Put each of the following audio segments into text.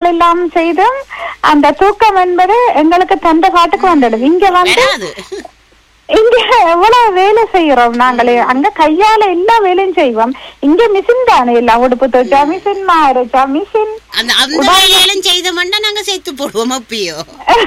உடம்பு எல்லாம் செய்தும் அந்த தூக்கம் என்பது எங்களுக்கு தந்த பாட்டுக்கு வந்துடுது இங்க வந்து வராது இங்க எவ்வளவு வேலை செய்யறோம் நாங்களே அங்க கையால எல்லா வேலையும் செய்வோம் இங்க மிஷின் தானே எல்லாம் உடுப்பு துவைச்சா மிஷின் மாறுச்சா மிஷின் அந்த அந்த வேலையெல்லாம் செய்தோம்னா நாங்க சேர்த்து போடுவோம் அப்பயோ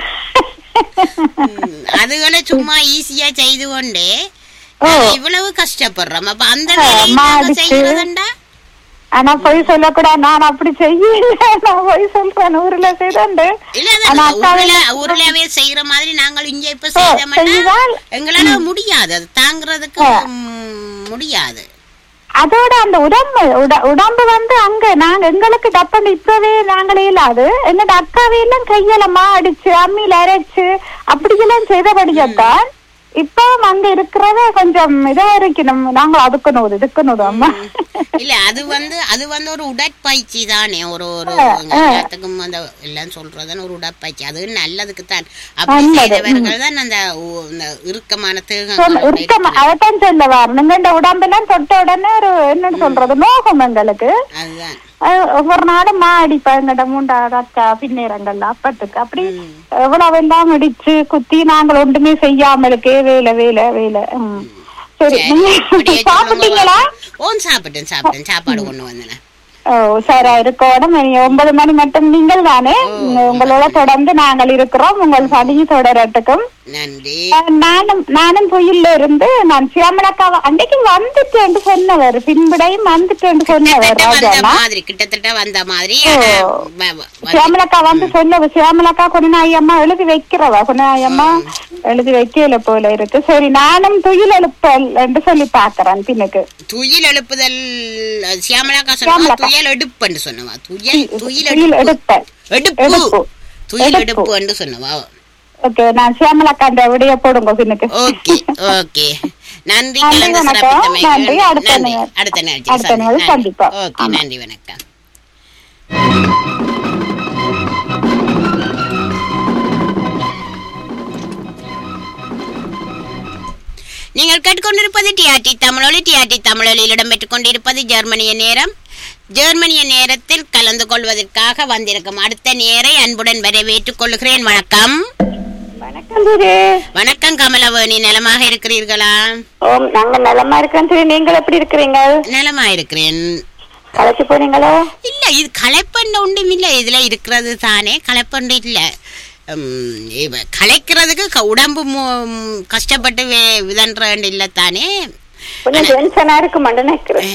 ம், அதுகளை சும்மா ஈஸியா செய்து கொண்டே நாங்க இவ்வளவு கஷ்டப்படுறோம் அப்ப அந்த வேலையை நாங்க மாடிச்சு. செய்யறதுண்டா ஆனா பொய் சொல்லக்கூடாது நான் அப்படி செய்யல நான் பொய் சொல்றேன் ஊர்ல செய்தேன் இல்ல ஆனா அது அக்கா ஊர்ல ஊர்லவே செய்யற மாதிரி நாங்கள் இங்க இப்ப ஓ, செய்தோம்னா செய்தால் எங்களால முடியாது அது தாங்குறதுக்கு ம், முடியாது அதோட அந்த உடம்பு உட- உடம்பு வந்து அங்க நாங்க எங்களுக்கு டப்பன் இப்பவே நாங்களே இல்லாது என்னோட அக்காவே எல்லாம் கையெல்லாம் அடிச்சு அம்மியில அரைச்சு அப்படியெல்லாம் செய்தபடியத்தான் இப்போ அங்க இருக்கிறத கொஞ்சம் இதா இருக்கணும் நாங்க அதுக்கணும் இதுக்கணும் அம்மா இல்ல அது வந்து அது வந்து ஒரு உடற்பயிற்சி தானே ஒரு ஒரு எல்லாத்துக்கும் அந்த எல்லாம் சொல்றதுன்னு ஒரு உடற்பயிற்சி அது நல்லதுக்கு தான் அப்படி செய்தவர்கள் தான் அந்த உ- இந்த இறுக்கமான சொல்- தேகங்களோட இருக்கமா அதைத்தான் சொல்ல வரணும் இந்த உடம்பெல்லாம் தொட்ட உடனே ஒரு என்னன்னு சொல்றது நோகம் எங்களுக்கு அதுதான் அஹ் ஒவ்வொரு நாளும் மா அடிப்பா எங்கட மூண்டாவது அக்கா பின்னேரங்கள்ல அப்பத்துக்கு அப்படி எவ்வளவு எல்லாம் இடிச்சு குத்தி நாங்கள் ஒன்றுமே செய்யாமலுக்கே வேலை வேலை வேலை ம். சரி அப்படியே சாப்பிட்டீங்களா ஓ சாப்பிட்டேன் சாப்பிட்டேன் சாப்பாடு கொண்டு வந்தேன் ஓ சரா இருக்கோடும் இனி ஒன்பது மணி மட்டும் நீங்கள் தானே உங்களோட தொடர்ந்து நாங்கள் இருக்கிறோம் உங்கள் பணியை தொடரட்டுக்கும் நன்றி அஹ் நானும் நானும் பொயில்ல இருந்து நான் சியாமலக்கா அன்னைக்கு வந்துட்டேன்னு சொன்னவர் பின்படையும் வந்துட்டேன்னு சொன்னவர் கிட்டத்தட்ட வந்த ராஜாண்ணா மாதிரி கிட்டத்தட்ட வந்த மாதிரி ஆனா, வ- வ- வ- சியாமலக்கா வந்து சொன்னவ சியாமலக்கா குணநாயி அம்மா எழுதி வைக்கிறவ குணநாயி அம்மா எழுதி வைக்கல போல இருக்கு சரி நானும் துயில் எழுப்பல் என்று சொல்லி பாக்குறேன் பின்னுக்கு துயில் எழுப்புதல் சியாமலாக்கா சொன்னா சியாமளாக்கா. துயல் எடுப்புன்னு சொன்னவா துயல் துயில் துயில் எடுப்பு எடுப்பல் எடுப்பு எடுப்பு. துயில் எடுப்பு. எடுப்புன்னு சொன்னவா ஓகே நான் சியாமலக்கா அந்த விடைய போடுங்க பின்னுக்கு ஓகே ஓகே நன்றி நன்றி, கலந்து வணக்கம். சிறப்பித்தமைக்கு நன்றி, அடுத்த நன்றி நிகழ்- அடுத்த நிகழ்ச்சி அடுத்த நிகழ்ச்சி சந்திப்போம். ஓகே ஆமா. நன்றி வணக்கம் நீங்கள் கேட்டுக்கொண்டிருப்பது டிஆர்டி தமிழொலி டிஆர்டி தமிழொலியில் இடம்பெற்றுக் கொண்டிருப்பது ஜெர்மனிய நேரம் ஜெர்மனிய நேரத்தில் கலந்து கொள்வதற்காக வந்திருக்கும் அடுத்த நேரை அன்புடன் வரவேற்றுக் கொள்கிறேன் வணக்கம் வணக்கம் திரு வணக்கம் கமலவேணி நலமாக இருக்கிறீர்களா ஓம் நாங்க நலமா இருக்கோம் திரு நீங்கள் எப்படி இருக்கிறீங்க நலமா இருக்கிறேன் களைச்சு போனீங்களோ இல்ல இது களைப்பண்ட ஒன்றும் இல்ல இதுல இருக்கிறது தானே களைப்பண்டு இல்ல உம், இவ- களைக்கிறதுக்கு க- உடம்பு மு- கஷ்டப்பட்டு வே- விதன்ற இல்ல தானே கொஞ்சம் டென்ஷனா இருக்கு மண்ட நினைக்கிறேன்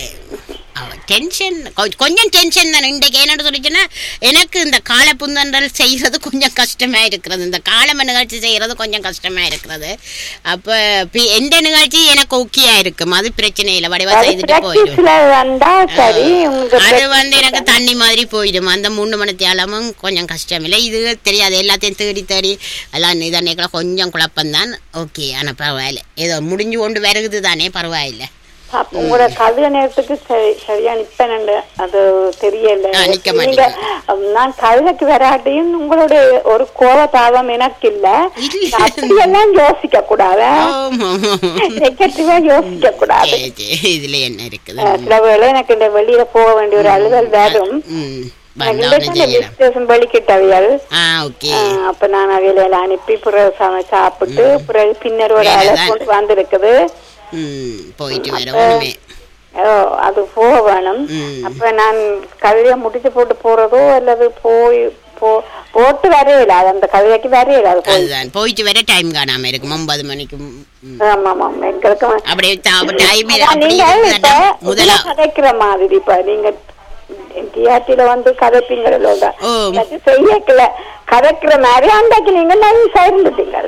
டென்ஷன் கொஞ்சம் டென்ஷன் தானே இன்றைக்கு என்னன்னு சொல்லிச்சுன்னா எனக்கு இந்த கால புந்தன்றல் செய்யறது கொஞ்சம் கஷ்டமா இருக்கிறது இந்த காலம நிகழ்ச்சி செய்யறது கொஞ்சம் கஷ்டமா இருக்கிறது அப்ப பி- எந்த நிகழ்ச்சி எனக்கு ஓகேயா இருக்கும் அது பிரச்சனை இல்லை வடிவா செய்துட்டு போயிடும் பிராக்டிஸ்ல வந்தா சரி உங்களுக்கு அது வந்து எனக்கு தண்ணி மாதிரி போயிடும் அந்த மூணு மணி தியாலமும் கொஞ்சம் கஷ்டம் இல்லை இது தெரியாது எல்லாத்தையும் தேடி தேடி எல்லாம் நிதானிக்கலாம் கொஞ்சம் குழப்பம்தான் ஓகே ஆனா பரவாயில்ல ஏதோ முடிஞ்சு கொண்டு வருகுது தானே பரவாயில்ல அப்ப உங்களோட கழுத நேரத்துக்கு சரி சரியா நிப்பேன் அது தெரியல ஆ, நிக்க நீங்க அம், நான் கழுதைக்கு வராட்டியும் உங்களோட ஒரு கோபதாபம் எனக்கு இல்ல இல்ல. அப்படியெல்லாம் யோசிக்க கூடாது ஆமா, ஆமா. நெகட்டிவா யோசிக்க கூடாது சரி, சரி. இதுல என்ன இருக்குது அஹ், சில வேளை எனக்கு இந்த வெளியில போக வேண்டிய ஒரு அலுவல் வரும் ம் எனக்கு வந்தவன இந்த செய்யலாம் பிசினஸ் வெளிக்கிட்டவியல் ஆ ஓகே ஆஹ் அப்ப நான் அவையில அனுப்பி பிறகு சம சாப்பிட்டு பிறகு பின்னர் ஒரு ஆளை வேலைதான். கொண்டு வந்திருக்குது ம் போயிட்டு வர ஒண்ணுமே ஓ, அது போக வேணும் ம். அப்ப நான் கவிதையை முடிச்சு போட்டு போறதோ அல்லது போய் போ- போட்டு வரையில அது அந்த கவிதைக்கு வரையில அது போய் அதுதான் போயிட்டு வர டைம் காணாம இருக்கும் ஒன்பது மணிக்கு ம். ஆமா ஆமா எங்களுக்கு அப்படியே டைம் அதான் நீங்க இப்ப முதலா இதுல கதைக்கிற மாதிரி இப்ப நீங்க டிஆர்டில வந்து கதைப்பீங்களோ ஓ. செய்யக்கல கதைக்கிற மாதிரி அன்றைக்கு நீங்க நைஸா இருந்துட்டீங்க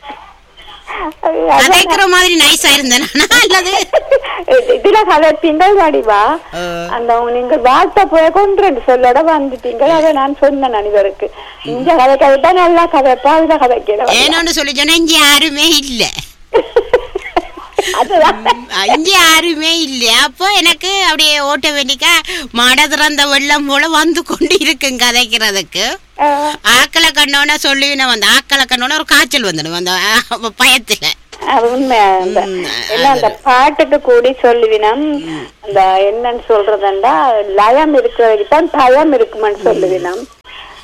அதான் கதைக்கிற மாதிரி நைஸா இருந்தேனா அல்லது இதுல கதைப்பீங்க வடிவா ஆ. அந்த நீங்க வாழ்த்த போய் கொண்டு ரெண்டு சொல்லோட வந்துட்டீங்க அதை நான் சொன்னேன் அனைவருக்கு இந்த கதை கதைப்பா நல்லா கதைப்பா அதுல கதைக்கிறேன் ஏனோன்னு சொல்லி சொன்னா இங்க யாருமே இல்ல அதுதான் இங்க யாருமே இல்ல அப்போ எனக்கு அப்படியே ஆட்டோமேட்டிக்கா மட திறந்த வெள்ளம் போல வந்து கொண்டு இருக்கும் கதைக்கிறதுக்கு ஆ, ஆக்களை கண்டோன்னா சொல்லுவின வந்து ஆக்களை கண்டோன்னா ஒரு காய்ச்சல் வந்துடும் அந்த ஆ, பயத்துல அது உண்மை அந்த ம், என்ன அந்த பாட்டுக்கு கூடி சொல்லுவினம் அந்த என்னன்னு சொல்றதுண்டா லயம் இருக்கிறதுக்கு தான் பயம் இருக்குமென்னு சொல்லுவினம்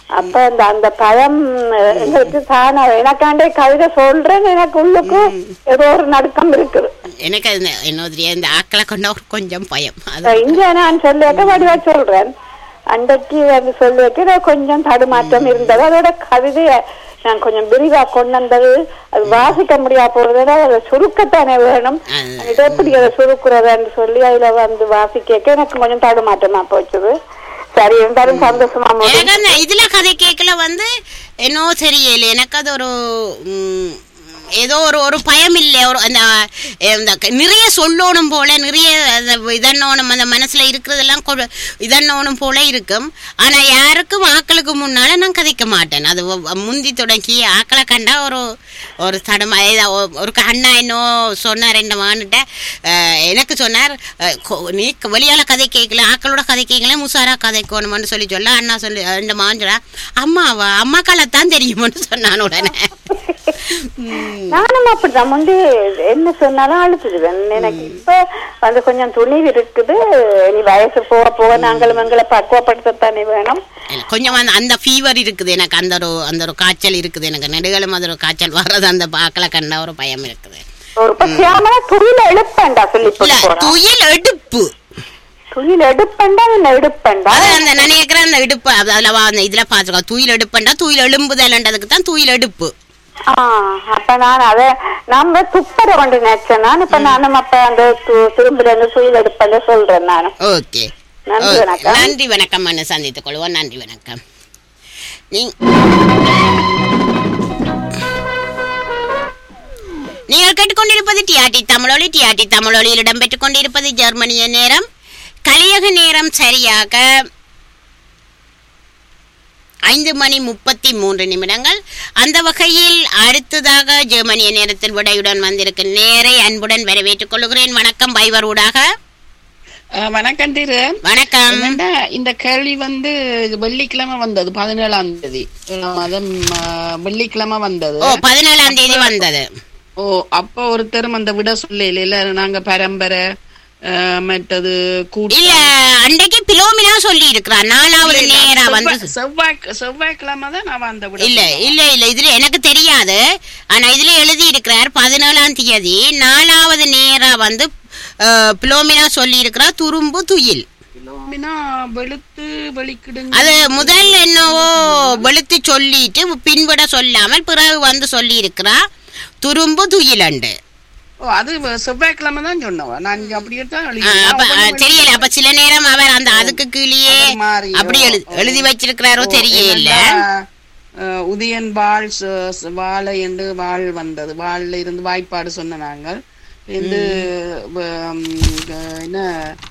அப்ப அந்த அந்த பழம் எங்களுக்கு தானா எனக்காண்டே கவிதை சொல்றேன் எனக்கு உள்ளுக்கு ஏதோ ஒரு நடுக்கம் இருக்குது எனக்கு அது என்ன தெரியாது இந்த ஆக்களை கொண்ட ஒரு கொஞ்சம் பயம் அது இங்க நான் சொல்லியாக்க வடிவா சொல்றேன் அன்றைக்கு அது சொல்லியாக்க எனக்கு கொஞ்சம் தடுமாற்றம் இருந்தது அதோட கவிதைய நான் கொஞ்சம் விரிவா கொண்டு வந்தது அது வாசிக்க முடியா போறதுல அதை சுருக்கத்தானே வேணும் அது- இது எப்படி அதை சுருக்குறதுன்னு சொல்லி அதுல வந்து வாசிக்க எனக்கு கொஞ்சம் தடுமாற்றமா போச்சுது சரி இருந்தாலும் சந்தோஷமா முடியும் எனக்கு அந்த இதுல கதை கேட்கல வந்து என்னோ தெரியல எனக்கு அது ஒரு ம், ஏதோ ஒரு ஒரு பயம் இல்லை ஒரு அந்த அஹ், இந்த க- நிறைய சொல்லணும் போல நிறைய அந்த இதன்னோணும் அந்த மனசுல இருக்கிறதெல்லாம் கொ- இதன்னோணும் போல இருக்கும் ஆனா யாருக்கும் ஆக்களுக்கு முன்னால நான் கதைக்க மாட்டேன் அது ஒ- ஒ- முந்தி தொடங்கி ஆக்களை கண்டா ஒரு ஒரு தடமா ஏதா ஒ- ஒரு அண்ணா என்னோ சொன்னார் ரெண்டு மான்கிட்ட எனக்கு சொன்னார் அஹ், கொ- நீ க- வெளியால கதை கேட்கல ஆக்களோட கதை கேட்கல முசாரா கதைக்கணும்னு சொல்லி சொல்ல அண்ணா சொல்லி ரெண்டு மான் சொல்ல அம்மாவா அம்மாக்காலத்தான் தெரியும்னு சொன்னான் உடனே நானும் அப்படிதான் முந்தி என்ன சொன்னாலும் அழுத்துடுவேன் எனக்கு இப்ப வந்து கொஞ்சம் துணிவு இருக்குது இனி வயசு போக போக நாங்களும் எங்களை பக்குவப்படுத்தத்தானே வேணும் இல்ல, கொஞ்சம் அந்த அந்த ஃபீவர் இருக்குது எனக்கு அந்த ஒரு அந்த ஒரு காய்ச்சல் இருக்குது எனக்கு நெடுகளும் அது ஒரு காய்ச்சல் வர்றது அந்த பாக்களை கண்டா ஒரு பயம் இருக்குது ஒரு பசியாம துயில எடுப்பேன்டா சொல்லி இல்ல போறேன் துயில் எடுப்பு துயில் எடுப்பேன்டா என்ன எடுப்பேன்டா அது அந்த நினைக்கிறேன் அந்த இடுப்பு அது அதுல வா- அந்த இதுல பாத்துக்கோ துயில் எடுப்பண்டா துயில் எழும்புதல்ன்றதுக்கு தான் துயில் எடுப்பு ஆ, அப்ப நான் அத நம்ம துப்பர கொண்டு நினைச்சேன் நான் இப்ப நானும் அப்ப அந்த து- திரும்புற அந்த துயில் எடுப்பேன் சொல்றேன் நானும் ஓகே நன்றி ஓ, வணக்கம். நன்றி வணக்கம் மனு சந்தித்துக் கொள்வோம் நன்றி வணக்கம் நீ- நீங்கள் கேட்டுக்கொண்டிருப்பது டிஆர்டி தமிழொலி டிஆர்டி தமிழொலியில் இடம்பெற்றுக் கொண்டிருப்பது ஜெர்மனிய நேரம் கலியக நேரம் சரியாக ஐந்து மணி முப்பத்தி மூன்று நிமிடங்கள் அந்த வகையில் அடுத்ததாக ஜெர்மனிய நேரத்தில் விடையுடன் வந்திருக்கும் நேரை அன்புடன் வரவேற்றுக் கொள்கிறேன் வணக்கம் பைவர் ஊடாக அஹ் வணக்கம் திரு வணக்கம் என்னடா இந்த கேள்வி வந்து வெள்ளிக்கிழமை வந்தது பதினேழாம் தேதி அஹ் மாதம் அஹ், வெள்ளிக்கிழமை வந்தது ஓ பதினேழாம் தேதி வந்தது ஓ அப்போ ஒருத்தரும் அந்த விட சொல்லல இல்ல நாங்க பரம்பரை அஹ், மற்றது கூட்டு இல்ல அன்றைக்கு பிலோமினா சொல்லி இருக்கிறார் நாலாவது நேரா வந்து செவ்வாய் செவ்வாய் செவ்வாய்க்கிழமை தான் அவன் அந்த விட இல்ல இல்ல இல்ல இதுல எனக்கு தெரியாது ஆனா இதுல எழுதி இருக்கிறார் பதினேழாம் தேதி நாலாவது நேரா வந்து அஹ், பிலோமினா சொல்லி இருக்கிறார் துரும்பு துயில் கிலோமினா வெளுத்து வெளிக்கிடுங்க அது முதல் என்னவோ வெளுத்து சொல்லிட்டு பின்விட சொல்லாமல் பிறகு வந்து சொல்லி இருக்கிறா துரும்பு துயிலண்டு ஓ அது செவ்வாய்க்கிழமை தான் சொன்னவா நான் இங்க அப்படியே தான் ஆ, எழுதினேன். அப்ப அவன் ஆ, வெளி- தெரியல அப்ப சில நேரம் அவர் அந்த அதுக்கு கீழேயே அவர் மாறி, அப்படி எழுதி ஓ, எழுதி வச்சிருக்கிறாரோ ஓ, தெரியல என்னடா, அஹ், உதயன் வாழ் ச- ச- வாழை என்று வாழ் வந்தது வாள்ல இருந்து வாய்ப்பாடு சொன்ன நாங்கள் இருந்து வ- ம், என்ன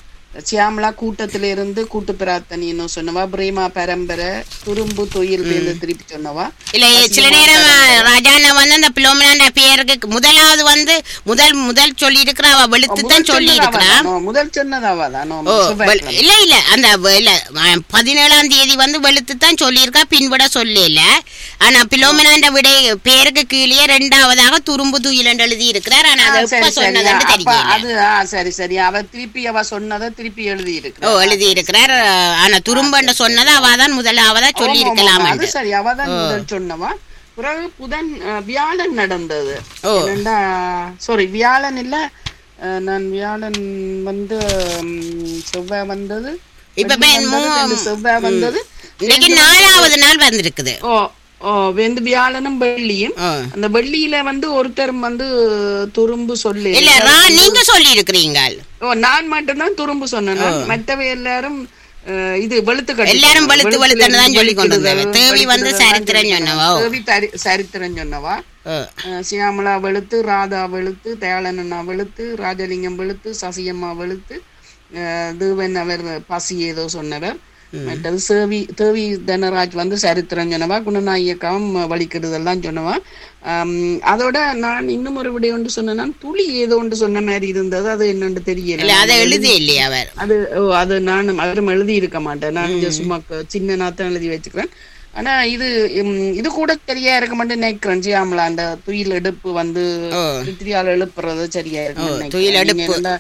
சியாமலா கூட்டத்தில இருந்து கூட்டு பிரார்த்தனைன்னு சொன்னவா பிரேமா பரம்பரை துரும்பு தொயில் இருந்து திருப்பி சொன்னவா இல்ல சில நேரம் ராஜாண்ணா வந்து அந்த பிலோமினாண்ட பேருக்கு முதலாவது வந்து முதல் முதல் சொல்லி இருக்கிறா அவ வெளுத்து தான் சொல்லி இருக்கிறா சொன்னதாவா? முதல் சொன்னதாவா தான் ஓ வெள்- இல்ல இல்ல அந்த வெ- இல்ல அஹ், பதினேழாம் தேதி வந்து வெளுத்து தான் சொல்லியிருக்கா பின்விட சொல்லல ஆனா பிலோமினாண்ட விடை பேருக்கு கீழே ரெண்டாவதாக துரும்பு துயிலண்டு எழுதி இருக்கிறார் ஆனா அது எப்ப சொன்னதுன்னு அப்ப தெரியல அது ஆ, சரி சரி அவ திருப்பி அவ சொன்னதை திருப்பி எழுதி ஓ இருக்கு எழுதி இருக்கிறார் ஆனா துரும்பண்ட சொன்னதை அவ தான் முதலாவதா சொல்லி இருக்கலாம் அது சரி அவதான் முதல் சொன்னவா பிறகு புதன் அஹ், வியாழன் நடந்தது ஓ. என்னண்டா சாரி வியாழன் இல்ல அஹ், நான் வியாழன் வந்து ம், செவ்வாய் வந்தது இப்ப வெள்ளி பே- வந்தது, மூ- ரெண்டு செவ்வாய் வந்தது இன்னைக்கு நாலாவது நாள் வந்திருக்குது ஓ ஓ வெந்து வியாழனும் வெள்ளியும் ஓ. அந்த வெள்ளியில வந்து ஒருத்தர் வந்து துரும்பு சொல்லி இல்ல ரா நீங்க சொல்லி இருக்கிறீங்க ஓ நான் மட்டும்தான் துரும்பு சொன்னேன் மற்றவை எல்லாரும் அஹ், இது வெளுத்து கட்டு எல்லாரும் வெளுத்து வெளுத்துல வெளுத்துன்னு தான் இருந்து சொல்லி கொண்டு வந்தாங்க. வெளுக்கிறது, தேவி வந்து வெளுக்கிறதெல்லாம் சரித்திரம் சொல்லி சொன்னவா? ஓ. தேவி தரி- சரித்திரம் சொன்னவா ஓ. அஹ், சியாமளா வெளுத்து ராதா வெளுத்து தயாளனண்ணா வெளுத்து ராஜலிங்கம் வெளுத்து சசியம்மா வெளுத்து அஹ், தேவன் அவர் பசி ஏதோ சொன்னவர் மற்றது சேவி தேவி தனராஜ் வந்து சரித்திரம் சொன்னவா குணநாயக்காவும் வலிக்கிறதெல்லாம் சொன்னவா ஆம், அதோட நான் இன்னும் ஒரு விடை ஒன்று சொன்னேன்னா துளி ஏதோ ஒன்று சொன்ன மாதிரி இருந்தது அது என்னன்னு தெரியல இல்ல அதை எழுதி இல்லையா அவர் அது ஓ, அது நான் அவரும் எழுதி இருக்க மாட்டேன் நான் இங்க சும்மா க- சின்ன நாத்தான் எழுதி வச்சுக்கிறேன் ஆனா இது ம், இது கூட சரியா இருக்க மாட்டேன் நினைக்கிறேன் ஜியாமலா அந்த துயில் எடுப்பு வந்து ஓ. சித்திரியால் எழுப்புறது சரியா ஓ, இருக்கு துயில் எடுப்பு.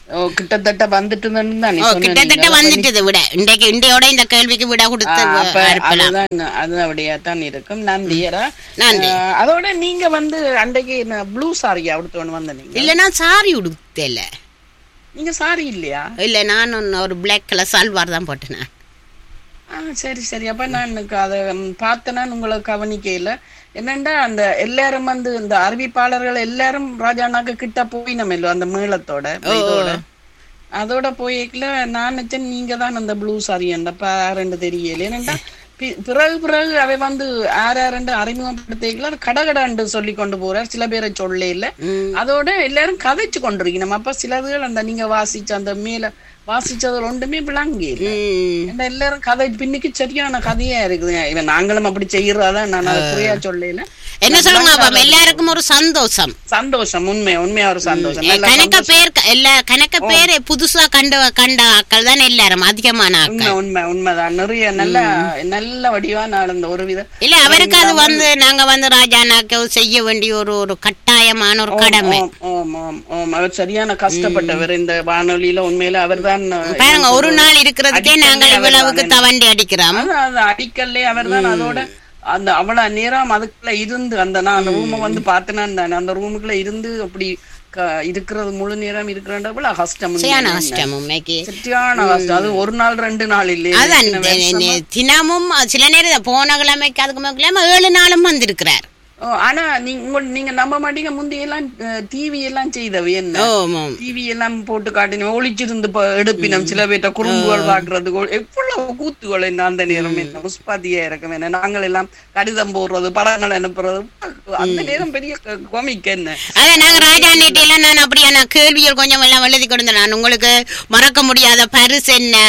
ஓ கிட்டத்தட்ட வந்துட்டு தானே ஓ கிட்டத்தட்ட வந்துட்டது விட இன்றைக்கு இன்றையோட இந்த கேள்விக்கு விட கொடுத்து அப்ப அனுப்பலாம் அதுதான் அது அப்படியே தான் இருக்கும் நன்றியரா நன்றி. அஹ், அதோட நீங்க வந்து அன்றைக்கு ப்ளூ சாரி அவடுத்து ஒன்று வந்த நீங்க இல்லைன்னா சாரி உடுத்தல நீங்க சாரி இல்லையா இல்ல நான் ஒன்னு ஒரு பிளாக் கலர் சல்வார் தான் போட்டேன் நான். ஆ சரி சரி அப்ப நான் எனக்கு அதை ம், பார்த்தேன்னா உங்களை கவனிக்கையில என்னண்டா அந்த எல்லாரும் வந்து இந்த அறிவிப்பாளர்கள் எல்லாரும் ராஜானாக்கு கிட்ட போயினமில்லோ அந்த மேளத்தோட இதோட அதோட போய்க்கல நான் நினைச்சேன் நீங்க தான் அந்த ப்ளூ சாரி அந்த பாருன்னு தெரியல ஏனண்டா பி- பிறகு பிறகு அவை வந்து ஆர் ஆரண்டு அறிமுகப்படுத்திக்கல கடகடாண்டு சொல்லி கொண்டு போறார் சில பேரை சொல்ல இல்ல அதோட எல்லாரும் கதைச்சு கொண்டிருக்கணும் அப்ப சிலதுகள் அந்த நீங்க வாசிச்ச அந்த மேல வாசிச்சது ஒன்றுமே விளங்கி இல்ல ம். ஏன்னா எல்லாரும் கதை பின்னுக்கு சரியான கதையா இருக்குது இவன் நாங்களும் அப்படி செய்யறதா நான் அதை புரியா சொல்லல என்ன சொல்லுங்க அப்ப எல்லாருக்கும் ஒரு சந்தோஷம் சந்தோஷம் உண்மை உண்மையா ஒரு சந்தோஷம் ஏ, நல்ல கணக்க பேர் க- எல்லா கணக்க பேர் புதுசா கண்ட கண்ட ஆக்கள் தான் எல்லாரும் அதிகமான உண்மை ஆக்கள் உண்மை உண்மைதான் நிறைய நல்ல நல்ல வடிவா நடந்த ஒரு வித இல்ல அவருக்கு அது வந்து நாங்க வந்து ராஜானாக்கு செய்ய வேண்டிய ஒரு ஒரு கட்டாயமான ஒரு கடமை ஆம், ஆம், ஆம், ஆம். அவர் சரியான கஷ்டப்பட்டவர் இந்த வானொலியில உண்மையில அவர்தான் பாருங்க ஒரு நாள் இருக்கிறதுக்கே நாங்கள் இவ்வளவுக்கு தவண்டி அடிக்கிறோம் அதான், அது அடிக்கல்லே அவர்தான் அதோட அந்த அவ்வளவு நேரம் அதுக்குள்ள இருந்து அந்த நான் அந்த ரூமை வந்து பார்த்தேன்னா அந்த- அந்த ரூமுக்குள்ள இருந்து அப்படி க- இருக்கிறது முழு நேரம் இருக்கிற கஷ்டம் சரியான உண்மையிலே. கஷ்டம் உண்மைக்கு சரியான கஷ்டம் அது ஒரு நாள் ரெண்டு நாள் இல்லையே அதான் இத்தனை தி- வருஷமா. தி- தினமும் போன நேரம் போன கிழமைக்கு அதுக்கு மேல கிழமை ஏழு நாளும் வந்திருக்கிறார் ஓ, ஆனா நீங்க உங்க- நீங்க நம்ப மாட்டீங்க முந்தைய எல்லாம் டிவி எல்லாம் செய்தவை என்ன ஓமாம் டிவி எல்லாம் போட்டு காட்டினோம் ஒளிச்சிருந்து ப- எடுப்பினோம் சில பேர்ட்ட குறும்புகள் பாக்குறதுக்கு எவ்வளவு கூத்துகள் என்ன அந்த நேரம் என்ன முஸ்பாதியா இருக்கும் என்ன நாங்கள் எல்லாம் கடிதம் போடுறது படங்கள் அனுப்புறது அந்த நேரம் பெரிய கோமிக் என்ன அதான் நாங்க ராஜா எல்லாம் நான் அப்படியான கேள்விகள் கொஞ்சம் எல்லாம் எழுதி கொடுத்தேன் நான் உங்களுக்கு மறக்க முடியாத பரிசு என்ன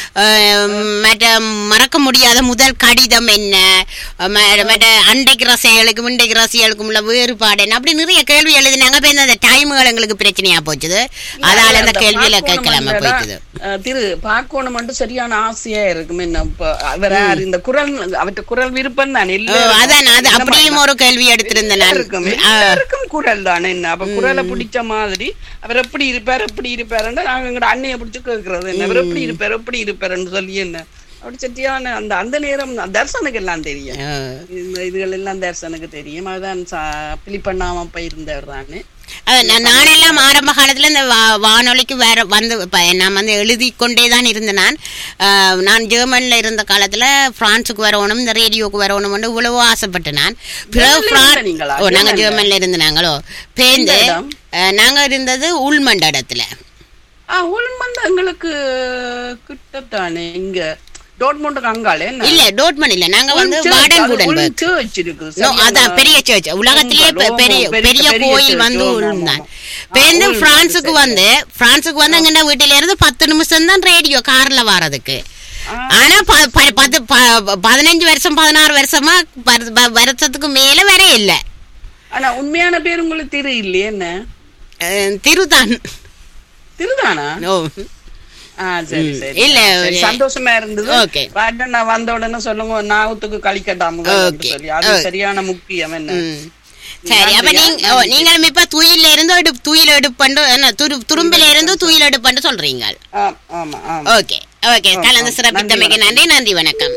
அஹ், மற்ற மறக்க முடியாத முதல் கடிதம் என்ன அஹ், ம- மற்ற அண்டைக்கு ரசிகளுக்கும் இண்டைக்கு ரசிகளுக்கும் உள்ள வேறுபாடு என்ன அப்படி நிறைய கேள்வி எழுதினாங்க இப்ப இந்த டைமுகள் எங்களுக்கு பிரச்சனையா போச்சுது அதால அந்த கேள்வியில கேட்கலாம போயிட்டுது அஹ், திரு பார்க்கணும் மட்டும் சரியான ஆசையா இருக்கும் என்ன இப்ப அவர் யார் இந்த குரல் அவற்ற குரல் விருப்பம் தான் ஓ, அதான் அது அப்படியும் ஒரு கேள்வி எடுத்திருந்தேன் நான் இருக்கும் எல்லாருக்கும் குரல் தானே என்ன அப்ப குரலை பிடிச்ச மாதிரி அவர் எப்படி இருப்பார் எப்படி இருப்பாருன்னு நாங்க எங்கட அண்ணைய பிடிச்சு கேக்குறது என்ன அவர் எப்படி இருப்பார் எப்படி இருப்பாருன்னு சொல்லி என்ன அப்படி சத்தியான அந்த அந்த நேரம் தர்சனுக்கு எல்லாம் தெரியும் அஹ். இந்த இதுகள் எல்லாம் தர்சனுக்கு தெரியும் அதுதான் பிலிப்பண்ணாம அப்ப இருந்தவர் தானே அது நான் நானெல்லாம் ஆரம்ப காலத்துல இந்த வா- வானொலிக்கு வேற வந்து இப்ப நான் வந்து எழுதி கொண்டே தான் இருந்தேன் நான் ஆஹ், நான் ஜெர்மன்ல இருந்த காலத்துல பிரான்ஸுக்கு வரணும் இந்த ரேடியோக்கு வரணும் இவ்வளவோ ஆசைப்பட்டேன் நான் பிறகு ஜெர்மன்ல பிரான் இருந்த நீங்களா? ஓ நாங்க ஜெர்மன்ல? ஜெர்மன்ல இருந்து நாங்களோ பேருந்து எந்த இடம்? ஆஹ், நாங்க இருந்தது உள்மண்ட இடத்துல ஆ உள்மந்த எங்களுக்கு கிட்டத்தானே இங்க டோட்மோண்டுக்கு அங்காலே என்ன இல்ல டோட்மன் இல்ல நாங்க வந்து உள் church, அது உள் வாடன்குடன்பர்க் church இருக்குது No, சரியா? அதான் பெரிய சர்ச் உலகத்திலேயே பெ- ஆமா, பெரிய பெரிய- பெரிய பெரிய கோயில் church. வந்து ஆமா, உள்தான் ஆமா. பேருந்து உள்மன் பிரான்ஸுக்கு வந்து பிரான்ஸுக்கு வந்து அங்க வீட்டில இருந்து பத்து நிமிஷம் தான் ரேடியோ கார்ல வர்றதுக்கு ஆ. ஆனா ப- ப- பத்து ப- பதினஞ்சு வருஷம் பதினாறு வருஷமா பரு- ப- வருஷத்துக்கு மேல வர இல்ல ஆனா உண்மையான பேர் உங்களுக்கு திரு இல்லையே என்ன அஹ், திருதான் திருதானா ஓ ஆ சரி சரி இல்ல, சரி, ஒரு- சந்தோஷமா இருந்தது Okay. பாட்டு நான் வந்த உடனே சொல்லுங்க நாவுத்துக்கு கழிக்கட்டாம Okay. சொல்லி அது Okay. சரியான முக்கியம் என்ன ம். சரி அப்ப நீங்க ஓ, நீங்களும் இப்ப துயில இருந்து எடு துயில் எடுப்பண்டு என்ன துரு துரும்பில இருந்து துயில் எடுப்பண்டு சொல்றீங்க ஆ, ஆமா ஆமா ஓகே ஓகே கலந்து சிறப்பித்தமைக்கு நன்றி நன்றி வணக்கம்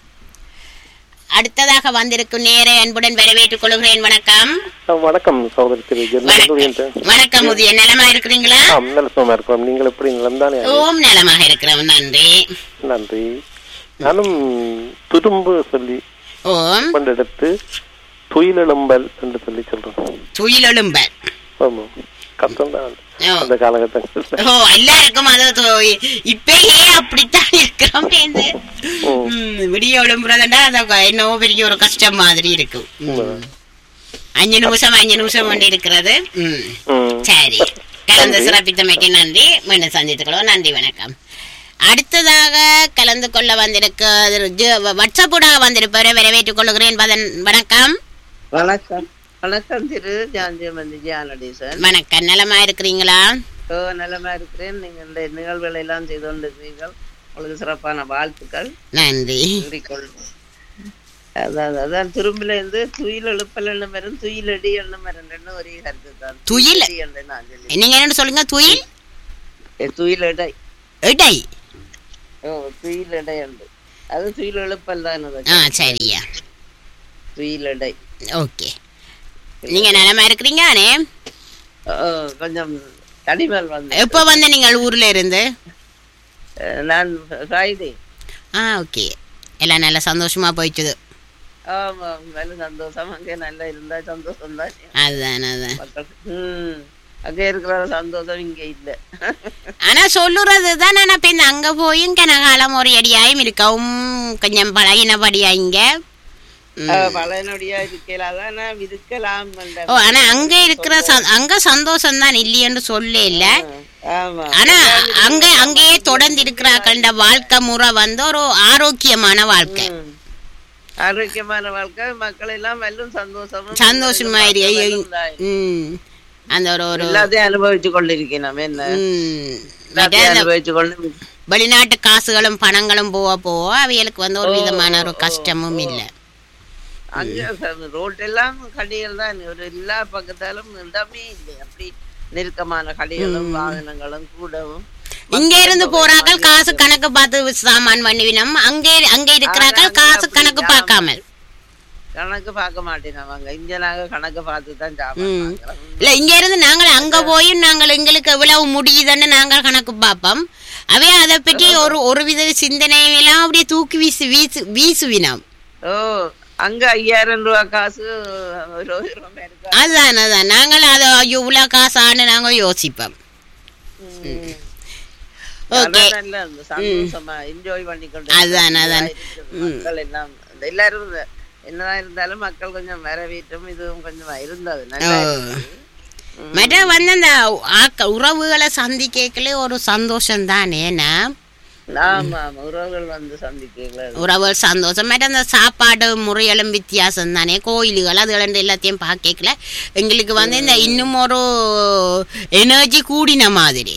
அடுத்ததாக வந்திருக்கும் நேர அன்புடன் வரவேற்றுக் கொள்கிறேன் வணக்கம் ஆ, வணக்கம் சகோதரி திரு ஜெர்மன் வணக்கம் வணக்கம் உதய நலமா இருக்கிறீங்களா ஆ நல்ல சுகமா இருக்கிறோம் நீங்கள் எப்படி நலம்தானே ஓம் நலமாக இருக்கிறோம் நன்றி நன்றி நானும் துரும்பு சொல்லி ஓம் கொண்டெடுத்து துயிலெலும்பல் என்று சொல்லி சொல்றேன் துயிலெழும்பல் ஆமா கஷ்டம் தான் ஓ. அந்த காலகட்டங்கள் ஓ எல்லாருக்கும் அது தோ- இப்பயே அப்படித்தான் இருக்கிறோம் பேருந்து. ம், விடிய எழும்புறதுண்டா அது என்னவோ பெரிய ஒரு கஷ்டம் மாதிரி இருக்கும் ம். அஞ்சு நிமிஷம் அஞ்சு நிமிஷம் கொண்டு இருக்கிறது ம். ம். சரி கலந்து நன்றி. சிறப்பித்தமைக்கு நன்றி மீண்டும் சந்தித்துக்கிறோம் நன்றி வணக்கம் அடுத்ததாக கலந்து கொள்ள வந்திருக்க வாட்ஸ்அப்புடாக வந்திருப்பவரை வரவேற்றுக் கொள்கிறேன் வதன் வணக்கம் வணக்கம் வணக்கம் திரு ஜாஞ்சியமந்தி ஜானடீசன் வணக்கம் நலமா இருக்கிறீங்களா ஓ நலமா இருக்கிறேன் நீங்கள் இந்த நிகழ்வுகளை எல்லாம் செய்து கொண்டிருக்கிறீர்கள் உங்களுக்கு சிறப்பான வாழ்த்துக்கள் நன்றி கூறிக்கொள்வோம் அதான் அதான் திரும்பில இருந்து துயில் எழுப்பல் எண்ணம் வரும் துயிலடி எண்ணம் வரும் ஒரே கருத்து தான் துயில்? துயிலடி என்று நான் சொல்லி நீங்க என்ன சொல்லுங்க துயில் തുയിലിടை இடை ഓ തുയിലിടയുണ്ട് അത് തുയിൽ എളുപ്പമല്ലാന്നത് ஆ சரியா തുയിലിടை ஓகே நீங்க நலமா இருக்கிறீங்கண்ணே ஓ, கொஞ்சம் தடிமல் வந்து எப்போ வந்த நீங்கள் ஊர்ல இருந்து அஹ், நான் ஃப்ரைடே ஆ ஓகே எல்லாம் நல்லா சந்தோஷமா போயிட்டுது ஆமா நல்ல சந்தோஷம் அங்கே நல்லா இருந்தா சந்தோஷம் தான் அதுதான் அதுதான் மக்கள் ம் அங்கே இருக்கிற சந்தோஷம் இங்க இல்ல ஆனா சொல்லுறது தான் நான் இப்ப இந்த அங்க போயும் கனகாலம் ஒரு அடியாயும் இருக்கவும் கொஞ்சம் பழகினபடியா இங்க ம். அஹ், பழையனுடைய இருக்கலாம் அதான் இருக்கலாம் ஓ ஆனா அங்க இருக்கிற ச- அங்க சந்தோஷம் தான் இல்லையென்று சொல்ல இல்ல ஆமா ஆனா அங்க அங்கேயே தொடர்ந்து இருக்கிறார்கள்ன்ற வாழ்க்கை முறை வந்து ஒரு ஆரோக்கியமான வாழ்க்கை ம். ஆரோக்கியமான வாழ்க்கை மக்கள் எல்லாம் வெல்லும் சந்தோஷமும் சந்தோஷமா இரு- வெல்லும் தான். ம் அந்த ஒரு ஒரு எல்லாத்தையும் அனுபவிச்சு கொண்டிருக்கணும் என்ன ம் மற்ற எல்லாத்தையும் இந்த அனுபவிச்சு கொண்டு வெளிநாட்டு காசுகளும் பணங்களும் போக போக அவைகளுக்கு வந்து ஒரு விதமான ஒரு கஷ்டமும் இல்லை அங்க ரோட்டெல்லாம் கடைகள் தான் ஒரு எல்லா பக்கத்தாலும் இடமே இல்லை அப்படி நெருக்கமான கடைகளும் வாகனங்களும் கூடவும் இங்க இருந்து போறாக்கள் காசு கணக்கு பார்த்து சாமான் பண்ணிவினோம் அங்கே அங்க இருக்கிறாக்கள் காசு கணக்கு பார்க்காமல் கணக்கு பார்க்க மாட்டேன் அவங்க இங்க நாங்க கணக்கு பார்த்து தான் சாப்பிடுறோம் ம். இல்ல இங்க இருந்து நாங்கள் அங்க போய் நாங்கள் எங்களுக்கு எவ்வளவு முடியுதுன்னு நாங்கள் கணக்கு பார்ப்போம் அவே அதை பற்றி ஒரு ஒரு வித சிந்தனையெல்லாம் அப்படியே தூக்கி வீசு வீசு வீசுவினோம் ஓ அங்க ஐயாயிரம் ரூபாய் காசு ஒரு ரூபாய் இருக்கா அதுதான் அதான் நாங்கள் அதை ஐயோ இவ்வளவு காசான்னு நாங்க யோசிப்போம் ஓகே அதான் நல்லா இருந்தது. சந்தோஷமா என்ஜாய் பண்ணி கொண்டு அதான், அதான். மக்கள் எல்லாம் இந்த எல்லாரும் இந்த- என்னதான் இருந்தாலும் மக்கள் கொஞ்சம் வரவேற்றும் இதுவும் கொஞ்சம் இருந்தது நல்லா இருந்தது. மற்ற வந்து அந்த ஆக்க உறவுகளை சந்திக்கல ஒரு சந்தோஷம் தானே ஏன்னா ஆமா ஆமா உறவுகள் வந்து சந்திக்கல உறவுகள் சந்தோஷம் மற்ற அந்த சாப்பாடு முறைகளும் வித்தியாசம் தானே கோயில்கள் அது ரெண்டு எல்லாத்தையும் பார்க்கல எங்களுக்கு வந்து இந்த இன்னும் ஒரு எனர்ஜி கூடின மாதிரி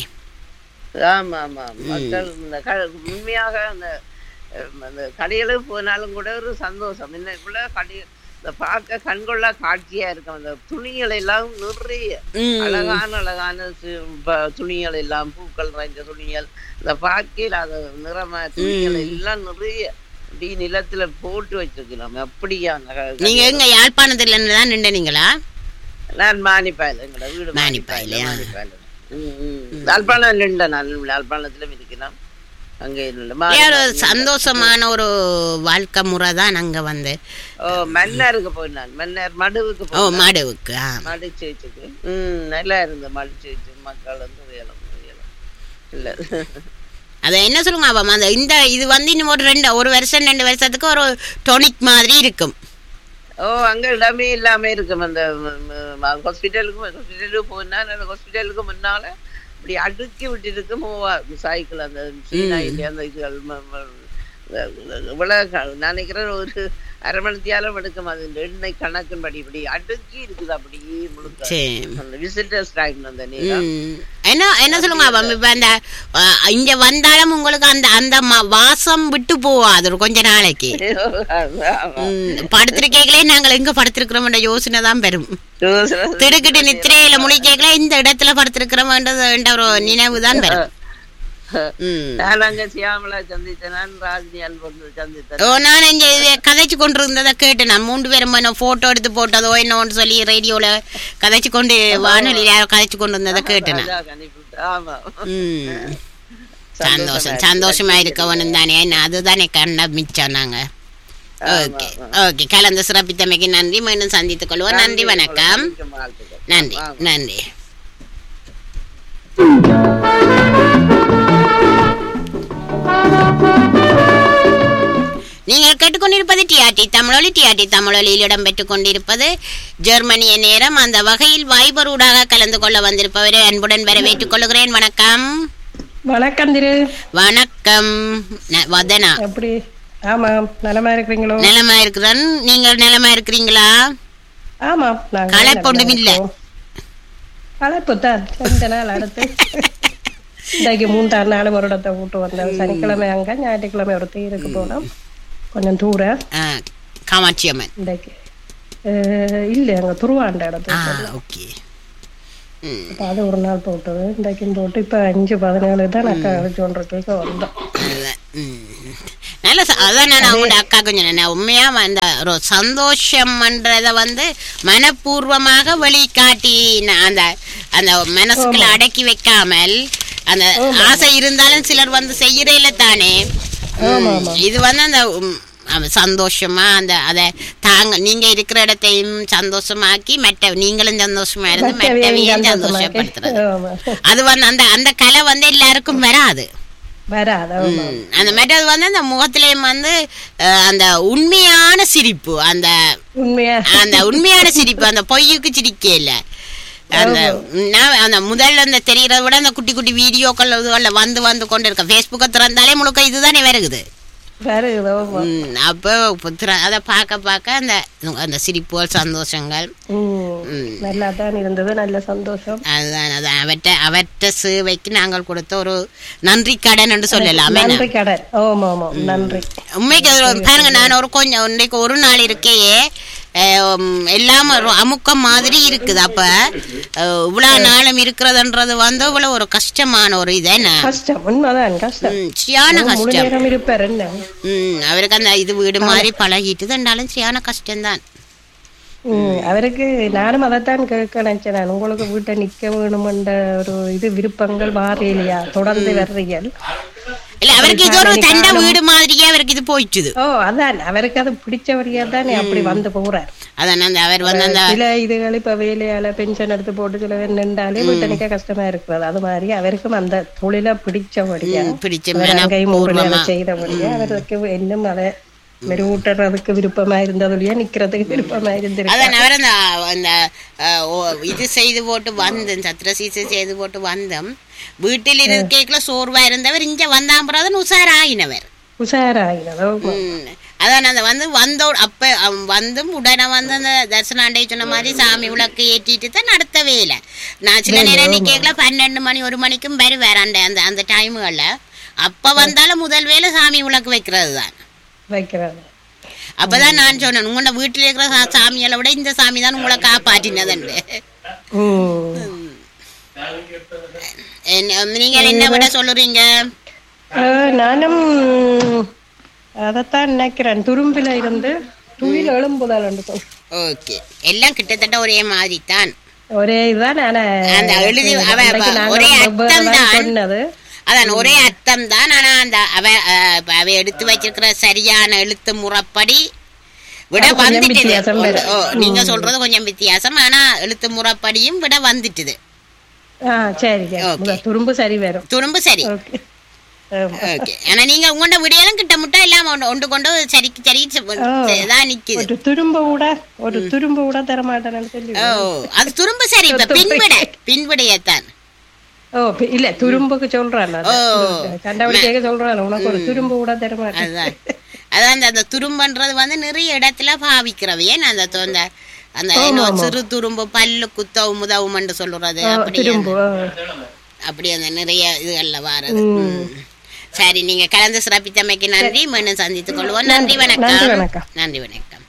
ஆமா ஆமா மக்கள் இந்த க- உண்மையாக அந்த அஹ், அந்த கடைகளுக்கு போனாலும் கூட ஒரு சந்தோஷம் இன்னைக்குள்ள கடை இந்த பார்க்க கண்கொள்ளா காட்சியா இருக்கும் அந்த துணிகள் எல்லாம் நிறைய ம். அழகான அழகான சி- ப- துணிகள் எல்லாம் பூக்கள் நிறைஞ்ச துணிகள் இந்த பார்க்கையில் அது நிறமா துணிகள் எல்லாம் நிறைய அப்படி நிலத்துல போட்டு வச்சிருக்கலாம் அப்படியா அந்த க- நீங்க எங்க யாழ்ப்பாணத்துல இருந்து தான் நின்றீங்களா நான் மானிப்பாயில் எங்களோட வீடு மானிப்பாயிலையா? மானிப்பாயில் ம், ம். யாழ்ப்பாணம் நின்ற நான் யாழ்ப்பாணத்திலும் இருக்கிறோம் அங்கே நின்ற ஒரு சந்தோஷமான ஒரு வாழ்க்கை முறை தான் அங்க வந்து ஓ மன்னாருக்கு போயினான் மன்னார் மடுவுக்கு ஓ போய் மாடுவுக்கு ஆ மடு சேச்சுக்கு ம் நல்லா இருந்த மடு சேச்சு மக்கள் வந்து உயரம் உயரம் இல்ல அதை என்ன சொல்லுங்க அப்ப அந்த இந்த இது வந்து இன்னும் ஒரு ரெண்டு ஒரு வருஷம் ரெண்டு வருஷத்துக்கு ஒரு டொனிக் மாதிரி இருக்கும் ஓ அங்க இடமே இல்லாம இருக்கும் அந்த ஹாஸ்பிட்டலுக்கு ஹாஸ்பிட்டலுக்கு போனா அந்த ஹாஸ்பிட்டலுக்கு முன்னால இப்படி அடுக்கி விட்டுருக்கு மூவா சைக்கிள் அந்த சீனாயிலே அந்த இதுகள் ம- ம- இவ்வளவு க- நான் நினைக்கிறேன் ஒரு அரை மணி தியாலம் எடுக்கும் அது இந்த எண்ணெய் கணக்குன்படி இப்படி அடுக்கி இருக்குது அப்படியே முழுக்க சரி அந்த விசிட்டர்ஸ் டைம் அந்த நேரம் ம். என்ன என்ன சொல்லுங்க அப்ப இப்ப அந்த ஆ, இங்க வந்தாலும் உங்களுக்கு அந்த அந்த ம- வாசம் விட்டு போவாது ஒரு கொஞ்ச நாளைக்கு ஆமா. ம், படுத்திருக்கீங்களே நாங்கள் எங்க படுத்திருக்கிறோம் யோசனை தான் பெறும் யோசனை- திடுக்கிட்டு நித்திரையில முழிக்கல இந்த இடத்துல படுத்திருக்கிறோம்ன்றது என்ற ஒரு நினைவு தான் பெறும் ம். நான் அங்க சியாமலா சந்தித்தேன் நான் ராஜினி அல்பொன்று சந்தித்தேன் ஓ நான் இங்க இதை கதைச்சு கொண்டு இருந்ததை கேட்டு நான் மூன்று பேரும் என்ன போட்டோ எடுத்து போட்டதோ என்னோன்னு சொல்லி ரேடியோல கதைச்சு கொண்டு வானொலியில யாரோ கதைச்சு கொண்டு இருந்ததை கேட்டு நான் ராஜாக்கு அனுப்பிவிட்டு. ஆமா ம். சந்தோஷம் சந்தோஷமா இருக்கவனும் தானே என்ன அதுதானே கண்ட மிச்சம் நாங்க ஓகே ஓகே கலந்து சிறப்பித்தமைக்கு நன்றி மீண்டும் சந்தித்துக் கொள்வோம் நன்றி வணக்கம் வாழ்த்துக்கள். நன்றி நன்றி நீங்கள் கேட்டுக்கொண்டிருப்பது டிஆர்டி தமிழொலி டிஆர்டி தமிழொலியில் இடம்பெற்றுக் கொண்டிருப்பது ஜெர்மனிய நேரம் அந்த வகையில் வைபர் ஊடாக கலந்து கொள்ள வந்திருப்பவரை அன்புடன் வரவேற்றுக் கொள்கிறேன் வணக்கம் வணக்கம் திரு வணக்கம் ந- வதனா எப்படி ஆமாம் நலமா இருக்கிறீங்களோ நலமா இருக்கிறேன் நீங்கள் நலமா இருக்கிறீங்களா ஆமாம் நாங்க களைப்பு ஒன்றும் இல்ல. களைப்பு தான் ரெண்டு நாள் அடுத்து இன்றைக்கு மூன்றாறு நாள் ஒரு இடத்தை விட்டு வந்தோம் சனிக்கிழமை அங்க ஞாயிற்றுக்கிழமை ஒரு தீருக்கு போனோம் கொஞ்சம் தூரம் ஆ, காமாட்சி அம்மன் இன்றைக்கு அஹ், இல்ல அங்க துருவாண்ட ஆ இடத்துக்கு ஓகே ம். அப்ப அது ஒரு நாள் போட்டது இன்றைக்கும் போட்டு இப்ப அஞ்சு பதினேழு தான் அக்கா அழைச்சோன்ற கேட்க வந்தோம் அதுதான். ம். நல்ல ச- அதான் நான் அவங்களோட அக்கா கொஞ்சம் நான் உண்மையா அந்த ஒரு சந்தோஷம்ன்றத வந்து மனப்பூர்வமாக வெளிக்காட்டி நான் அந்த அந்த மனசுக்குள்ள அடக்கி வைக்காமல் அந்த ஆசை இருந்தாலும் சிலர் வந்து செய்யறேல தானே ம். இது வந்து அந்த உம், அவ சந்தோஷமா அந்த அத தாங்க நீங்க இருக்கிற இடத்தையும் சந்தோஷமாக்கி மற்ற நீங்களும் சந்தோஷமா இருந்து மற்றவையும் சந்தோஷப்படுத்துறது ஆமா. அது வந்து அந்த அந்த கலை வந்து எல்லாருக்கும் வராது வராது ஆமா. ம். அந்த மெட்டது வந்து அந்த முகத்திலேயும் வந்து அஹ், அந்த உண்மையான சிரிப்பு அந்த உண்மையா அந்த உண்மையான சிரிப்பு அந்த பொய்யுக்கு சிரிக்க இல்ல அந்த நான் அந்த முதல்ல அந்த தெரியறத விட அந்த குட்டி குட்டி வீடியோக்கள் இதுகள்ல வந்து வந்து கொண்டு இருக்க ஃபேஸ்புக்கை திறந்தாலே முழுக்க இதுதானே வருகுது வருது ஆமா. ம், அப்போ இப்ப திற- அதை பார்க்க பார்க்க அந்த அந்த சிரிப்புகள் சந்தோஷங்கள் ம். ம். நல்லா தான் இருந்தது நல்ல சந்தோஷம் அதுதான் அதான் அவற்றை அவற்றை சேவைக்கு நாங்கள் கொடுத்த ஒரு நன்றி கடன் என்று சொல்லலாமே நன்றி கடன் ஓம் ஓம் நன்றி உண்மைக்கு அது ஒரு- பாருங்க நான் ஒரு கொஞ்சம் இன்னைக்கு ஒரு நாள் இருக்கையே அஹ், உம், எல்லாம் ஒரு அமுக்கம் மாதிரி இருக்குது அப்ப அஹ், இவ்வளவு நாளும் இருக்கிறதுன்றது வந்து இவ்வளவு ஒரு கஷ்டமான ஒரு இது என்ன கஷ்டம் உண்மைதான் கஷ்டம் ம், சரியான முழு கஷ்டம் நேரம் இருப்பார் என்ன ம், அவருக்கு அந்த இது வீடு மாதிரி பழகிட்டு தண்டாலும் சரியான கஷ்டம்தான் ம், அவருக்கு நானும் அதைத்தான் கேட்க நினைச்சேன் நான் உங்களுக்கு வீட்டை நிக்க வேணுமென்ற ஒரு இது விருப்பங்கள் மாறிலையா தொடர்ந்து வர்றீர்கள் இல்ல அவருக்கு இது ஒரு தண்ட வீடு மாதிரியே அவருக்கு இது போயிட்டுது ஓ அதான் அவருக்கு அது பிடிச்சவரையா தானே அப்படி வந்து போறார் அதான் அந்த அவர் வந்து அந்த சில இதுகள் இப்ப வேலையால பென்ஷன் எடுத்து போட்டு சில பேர் நின்றாலே வீட்டை நிக்க கஷ்டமா இருக்கிறது அது மாதிரி அவருக்கும் அந்த தொழிலை பிடிச்சபடியா ம், பிடிச்ச அவர் அங்கேயும் ஊர்ல மனப்பூர்வமா. அதை செய்தபடியா அவருக்கு இன்னும் அதை மெருகூட்டுறதுக்கு விருப்பமா இருந்ததுலயா நிக்கிறதுக்கு விருப்பமா இருந்திருக்கு அதான் அவர் அந்த அந்த அஹ், ஓ- இது செய்து போட்டு வந்தேன் சத்திர சீசை செய்து போட்டு வந்தோம் வீட்டில் இருக்கைக்குள்ள சோர்வா இருந்தவர் இங்க வந்தாம்பறாதான் உஷார் ஆகினவர் உஷாராகினதோ ம். அதான் அந்த வந்து வந்தோ அப்ப அவன் வந்தும் உடனே வந்து அந்த தர்சனாண்டை சொன்ன மாதிரி சாமி விளக்கு ஏற்றிட்டு தான் அடுத்த வேலை நான் சில நேரம் நிக்கல பன்னெண்டு மணி ஒரு மணிக்கும் வருவார் அந்த அந்த அந்த டைமுகள்ல அப்ப வந்தாலும் முதல் வேலை சாமி விளக்கு வைக்கிறது தான் வைக்கிறாங்க அப்பதான் நான் சொன்னேன் உங்களோட வீட்டில் இருக்கிற சா- சாமிகளை விட இந்த சாமி தான் உங்களை காப்பாற்றினதுண்டு உம் என்ன- நீங்கள் என்ன விட சொல்லுறீங்க ஆஹ் நானும் அதைத்தான் நினைக்கிறேன் துரும்பில இருந்து துயில் எழும்புதல் சொல் ஓகே எல்லாம் கிட்டத்தட்ட ஒரே மாதிரி தான் ஒரே இதுதான் ஆனா அந்த எழுதி அவ அன்னைக்கு அவ- நாங்க ஒரே வெவ்வேறு அர்த்தம் தான் தான் சொன்னது அதான் ஒரே அர்த்தம் தான் ஆனா அந்த அவ அஹ், இப்ப அவ எடுத்து வச்சிருக்கிற சரியான எழுத்து முறைப்படி விட அது கொஞ்சம் வந்துட்டுது வித்தியாசம் வேற. ஓ, நீங்க சொல்றது கொஞ்சம் வித்தியாசம் ஆனா எழுத்து முறைப்படியும் விட வந்துட்டுது ஆ சரி சரி. Okay. முதல் துரும்பு சரி வரும் துரும்பு சரி ஓகே ஆமா. ஓகே ஆனா நீங்க உங்களோட விடியெல்லாம் கிட்ட முட்டை எல்லாம் ஒன்று ஒன்று கொண்டு சரிக்கு சரி தான் நிக்குது ஒரு துரும்ப கூட ஒரு துரும்ப கூட தர மாட்டேன்னு சொல்லி ஓ அது துரும்பு சரி இப்ப பின்விட பின்விடையத்தான் ஓ பி- இல்ல துரும்புக்கு சொல்றேன் நான். ஓ. கண்டபடியாக சொல்றேன் உனக்கு ஒரு துரும்பு கூட தர மாட்டேன் அதுதான் அதான் அந்த- அந்த துரும்புன்றது வந்து நிறைய இடத்துல பாவிக்கிறவை ஏன் அந்த தொ- அந்த அந்த என்ன சிறு துரும்பு பல்லு குத்தவும் உதவும்னு சொல்லுறது அப்படி துரும்பு ஆ. அப்படி அந்த நிறைய இதுகள்ல வாரது ம். சரி நீங்க கலந்து சிறப்பித்தமைக்கு நன்றி மீண்டும் சந்தித்துக் கொள்வோம் நன்றி நன்றி வணக்கம் வணக்கம். நன்றி வணக்கம்